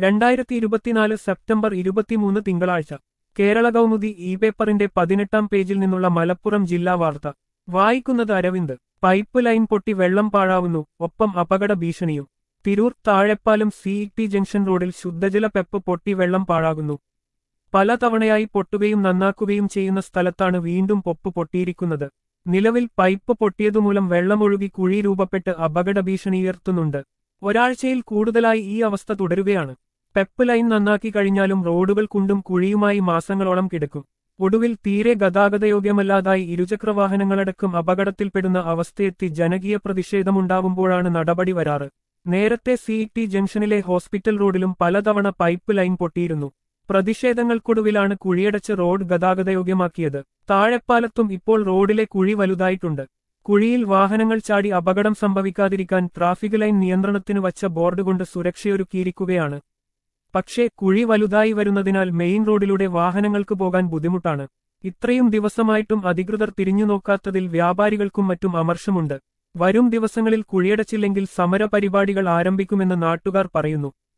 രണ്ടായിരത്തി ഇരുപത്തിനാല് സെപ്റ്റംബർ ഇരുപത്തിമൂന്ന് തിങ്കളാഴ്ച കേരള കൗമുദി ഇ പേപ്പറിന്റെ പതിനെട്ടാം പേജിൽ നിന്നുള്ള മലപ്പുറം ജില്ലാ വാർത്ത വായിക്കുന്നത് അരവിന്ദ് പൈപ്പ് ലൈൻ പൊട്ടി വെള്ളം പാഴാവുന്നു ഒപ്പം അപകട ഭീഷണിയും Tirur Thazhepalam C T junction റോഡിൽ ശുദ്ധജല പെപ്പ് പൊട്ടി വെള്ളം പാഴാകുന്നു പലതവണയായി പൊട്ടുകയും നന്നാക്കുകയും ചെയ്യുന്ന സ്ഥലത്താണ് വീണ്ടും പൊപ്പ് പൊട്ടിയിരിക്കുന്നത് നിലവിൽ പൈപ്പ് പൊട്ടിയതുമൂലം വെള്ളമൊഴുകി കുഴി രൂപപ്പെട്ട് അപകട ഭീഷണി ഉയർത്തുന്നുണ്ട് ഒരാഴ്ചയിൽ കൂടുതലായി ഈ അവസ്ഥ തുടരുകയാണ് പെപ്പ് ലൈൻ നന്നാക്കി കഴിഞ്ഞാലും റോഡുകൾ കുണ്ടും കുഴിയുമായി മാസങ്ങളോളം കിടക്കും ഒടുവിൽ തീരെ ഗതാഗതയോഗ്യമല്ലാതായി ഇരുചക്രവാഹനങ്ങളടക്കം അപകടത്തിൽപ്പെടുന്ന അവസ്ഥയെത്തി ജനകീയ പ്രതിഷേധമുണ്ടാവുമ്പോഴാണ് നടപടി വരാറ് നേരത്തെ സി ടി ജംഗ്ഷനിലെ ഹോസ്പിറ്റൽ റോഡിലും പലതവണ പൈപ്പ് ലൈൻ പൊട്ടിയിരുന്നു പ്രതിഷേധങ്ങൾക്കൊടുവിലാണ് കുഴിയടച്ച് റോഡ് ഗതാഗതയോഗ്യമാക്കിയത് താഴെപ്പാലത്തും ഇപ്പോൾ റോഡിലെ കുഴി വലുതായിട്ടുണ്ട് കുഴിയിൽ വാഹനങ്ങൾ ചാടി അപകടം സംഭവിക്കാതിരിക്കാൻ ട്രാഫിക് ലൈൻ നിയന്ത്രണത്തിന് വച്ച ബോർഡ് കൊണ്ട് സുരക്ഷയൊരുക്കിയിരിക്കുകയാണ് പക്ഷേ കുഴി വലുതായി വരുന്നതിനാൽ മെയിൻ റോഡിലൂടെ വാഹനങ്ങൾക്ക് പോകാൻ ബുദ്ധിമുട്ടാണ് ഇത്രയും ദിവസമായിട്ടും അധികൃതർ തിരിഞ്ഞു നോക്കാത്തതിൽ വ്യാപാരികൾക്കും മറ്റും അമർഷമുണ്ട് വരും ദിവസങ്ങളിൽ കുഴിയടച്ചില്ലെങ്കിൽ സമരപരിപാടികൾ ആരംഭിക്കുമെന്ന് നാട്ടുകാർ പറയുന്നു